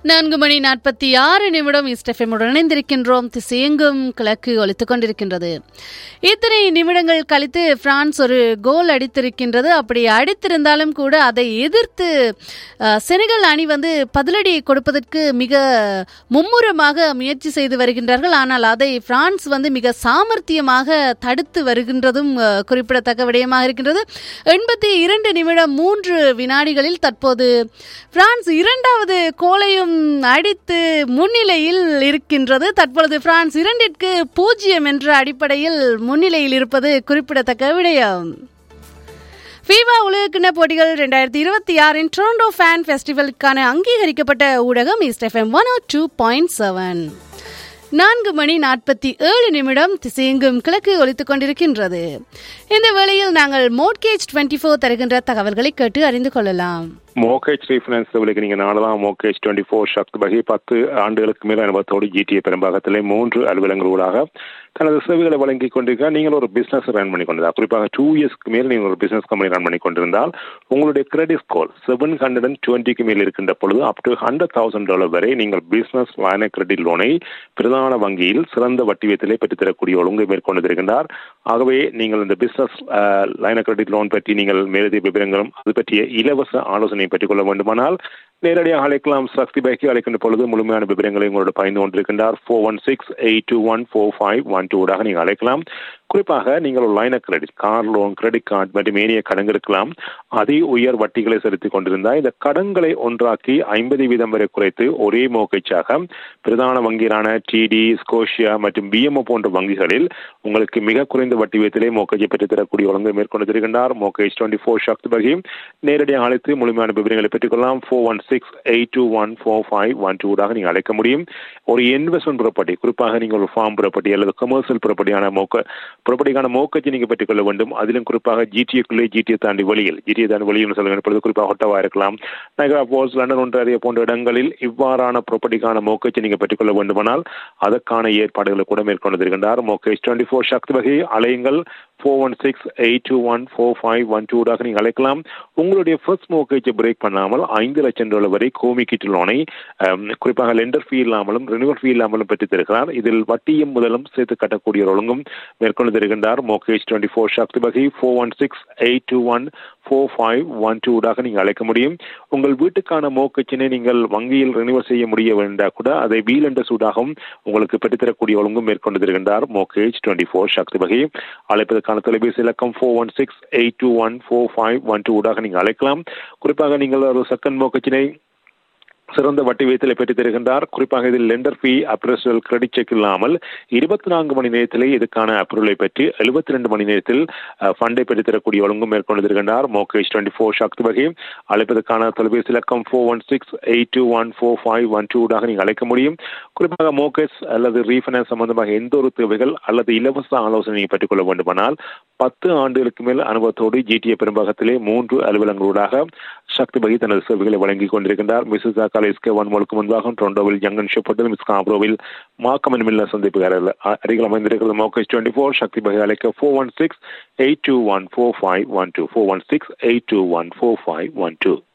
நான்கு மணி நாற்பத்தி ஆறு நிமிடம் இஸ்டெஃபெமுடன் இணைந்திருக்கின்றோம் திசையெங்கும் கிழக்கு ஒலித்துக் கொண்டிருக்கின்றது இத்தனை நிமிடங்கள் கழித்து பிரான்ஸ் ஒரு கோல் அடித்திருக்கின்றது அப்படி அடித்திருந்தாலும் கூட அதை எதிர்த்து அஹ், செனகல் அணி வந்து பதிலடி கொடுப்பதற்கு மிக மும்முரமாக முயற்சி செய்து வருகின்றார்கள் ஆனால் அதை பிரான்ஸ் வந்து மிக சாமர்த்தியமாக தடுத்து வருகின்றதும் அஹ், குறிப்பிடத்தக்க விடயமாக இருக்கின்றது எண்பத்தி இரண்டு நிமிடம் மூன்று வினாடிகளில் தற்போது பிரான்ஸ் இரண்டாவது கோலையும் அடித்து முன்னிலையில் இருக்கின்றது தற்பொழுது பிரான்ஸ் இரண்டிற்கு பூஜ்ஜியம் என்ற அடிப்படையில் முன்னிலையில் இருப்பது குறிப்பிடத்தக்க விடயம் ஃபீவா உலகக்கிண போட்டிகள் ரெண்டாயிரத்தி இருபத்தி ஆறின் டொரண்டோ ஃபேன் ஃபெஸ்டிவலுக்கான அங்கீகரிக்கப்பட்ட ஊடகம் east FM one O two point seven நான்கு மணி நாற்பத்தி ஏழு நிமிடம் திசையெங்கும் கிழக்கு ஒலித்துக் கொண்டிருக்கின்றது இந்த வேளையில் நாங்கள் மோட்கேஜ் டுவெண்ட்டி ஃபோர் தருகின்ற தகவல்களை கேட்டு அறிந்து கொள்ளலாம் மோகேஜ் ரீஃபினான்ஸ் விலைக்கு நீங்க நாளதான் மோகேஜ் டுவெண்ட்டி ஃபோர் சக்தி வகை பத்து ஆண்டுகளுக்கு மேல் அனுபவத்தோடு ஜிடிஏ பெரும்பாகத்திலே மூன்று அலுவலங்களூடாக தனது சேவைகளை வழங்கி கொண்டிருக்க நீங்கள் ஒரு பிசினஸ் ரன் பண்ணி கொண்டிருந்தால் குறிப்பாக டூ இயர்ஸ்க்கு மேல் நீங்கள் ஒரு பிசினஸ் கம்பெனி ரன் பண்ணி கொண்டிருந்தால் உங்களுடைய credit score seven hundred and டுவெண்ட்டிக்கு மேல் இருக்கின்ற பொழுது up to hundred thousand dollar வரை நீங்கள் பிசினஸ் லைன கிரெடிட் லோனை பிரதான வங்கியில் சிறந்த வட்டி வீதத்திலே பெற்றுத்தரக்கூடிய ஒழுங்கை மேற்கொண்டிருக்கின்றார் ஆகவே நீங்கள் இந்த பிசினஸ் லைன கிரெடிட் லோன் பற்றி நீங்கள் மேலதிக விவரங்களும் அது பற்றிய இலவச ஆலோசனை பெற்றுக் கொள்ள வேண்டுமானால் நேரடியாக அழைக்கலாம் சக்தி பைக்கு அழைக்கின்ற பொழுது முழுமையான விவரங்களை உங்களோட பயந்து கொண்டிருக்கின்றார் four one six eight two one four five one டூடாக நீங்கள் அழைக்கலாம் குறிப்பாக நீங்கள் ஒரு line credit car loan credit card மற்றும் ஏனைய கடன் இருக்கலாம் அதி உயர் வட்டிகளை செலுத்திக் கொண்டிருந்தால் இந்த கடன்களை ஒன்றாக்கி ஐம்பது வீதம் வரை குறைத்து ஒரே மோகைச்சாக பிரதான வங்கிகளான டிடி ஸ்கோஷியா மற்றும் பிஎம்ஓ போன்ற வங்கிகளில் உங்களுக்கு மிக குறைந்த வட்டி வீதத்திலே மோக்கேஜை பெற்றுத்தரக்கூடிய ஒழுங்கை மேற்கொண்டிருக்கின்றார் மோகேஜ் டுவெண்ட்டி ஃபோர் ஷாக்தி பகி நேரடியாக அழைத்து முழுமையான விவரங்களை பெற்றுக்கொள்ளலாம் four one six eight two one four five one டூடாக நீங்கள் அழைக்க முடியும் ஒரு இன்வெஸ்ட்மெண்ட் ப்ராப்பர்ட்டி குறிப்பாக நீங்கள் ஒரு ஃபார்ம் ப்ராப்பர்ட்டி அல்லது கமர்ஷியல் ப்ராப்பர்ட்டியான மோக்க ப்ராப்பர்ட்டிக்கான மோக்கத்தை நீங்கள் பெற்றுக்கொள்ள வேண்டும் அதிலும் குறிப்பாக ஜிடிஏக்குள்ளே ஜிடிஏ தாண்டி வெளியில் ஜிடிஏ தாண்டி வெளியில் சொல்லுங்கள் இப்பொழுது குறிப்பாக ஒட்டவா இருக்கலாம் நகரா போல்ஸ் லண்டன் ஒன்றாரிய போன்ற இடங்களில் இவ்வாறான ப்ராப்பர்ட்டிக்கான மோக்கத்தை நீங்கள் பெற்றுக்கொள்ள வேண்டுமானால் அதற்கான ஏற்பாடுகளை கூட மேற்கொண்டிருக்கின்றார் மோக்கேஜ் டுவெண்ட்டி ஃபோர் சக்தி வகை அலையுங்கள் four one six eight two one four five one டூடாக நீங்கள் அழைக்கலாம் உங்களுடைய ஃபர்ஸ்ட் மோக்கேஜை பிரேக் பண்ணாமல் ஐந்து லட்சம் டாலர் வரை கோமிக்கிட்டு லோனை அம், குறிப்பாக லெண்டர் ஃபீ இல்லாமலும் ரினிவல் ஃபீ இல்லாமலும் பெற்றுத் தருகிறார் இதில் வட்டியும் முதலும் சேர்த்து கட்டக்கூடிய ஒரு ஒழுங்கும் மேற்கொண்டு தருகின்றார் மோகேஜ் டுவெண்ட்டி ஃபோர் சக்தி வகை four one six eight two one four five one டூடாக நீங்கள் அழைக்க முடியும் உங்கள் வீட்டுக்கான மோக்கச்சினை நீங்கள் வங்கியில் ரினிவல் செய்ய முடிய வேண்டாம் கூட அதை வீல் என்ற சூடாகவும் உங்களுக்கு பெற்றுத்தரக்கூடிய ஒழுங்கும் மேற்கொண்டு தருகின்றார் மோகேஜ் டுவெண்ட்டி ஃபோர் சக்தி வகை அழைப்பதற்கான தொலைபேசி இலக்கம் four one six eight two one four five one டூடாக நீங்கள் அழைக்கலாம் குறிப்பாக நீங்கள் ஒரு செகண்ட் மோக்கச்சினை சிறந்த வட்டி வீதத்தில் பெற்றுத் தருகின்றார் குறிப்பாக இதில் lender fee appraisal credit check இல்லாமல் இருபத்தி நான்கு மணி நேரத்திலே இதுக்கான அப்ரூவலை பெற்று எழுபத்தி ரெண்டு மணி நேரத்தில் ஃபண்டை பெற்றுத் தரக்கூடிய ஒழுங்கும் மேற்கொண்டு தருகின்றார் மோகேஷ் டுவெண்ட்டி ஃபோர் சக்தி வகை அழைப்பதற்கான தொலைபேசி இலக்கம் four one six eight two one four five one டூடாக நீங்கள் அழைக்க முடியும் குறிப்பாக மோகேஷ் அல்லது ரீஃபைனான்ஸ் சம்பந்தமாக எந்த ஒரு தேவைகள் அல்லது இலவச ஆலோசனை நீங்கள் பெற்றுக்கொள்ள வேண்டுமானால் பத்து ஆண்டுகளுக்கு மேல் அனுபவத்தோடு ஜிடிஏ பெரும்பாகத்திலே மூன்று அலுவலங்களூடாக சக்தி வகை தனது சேவைகளை வழங்கிக் கொண்டிருக்கின்றார் மிஸ்ஸஸ் காலேஜ்க்கு ஒன் மோலுக்கு முன்பாக டொரண்டோவில் ஜங்கன் ஷெப்பர்டில் மிஸ் காப்ரோவில் மாக்கமன் மில்ல சந்திப்பு அருகில் அமைந்திருக்கிறது மோகேஷ் டுவெண்ட்டி ஃபோர் சக்தி வகை அழைக்க four one six eight two one four five one two four one six eight two one four five one two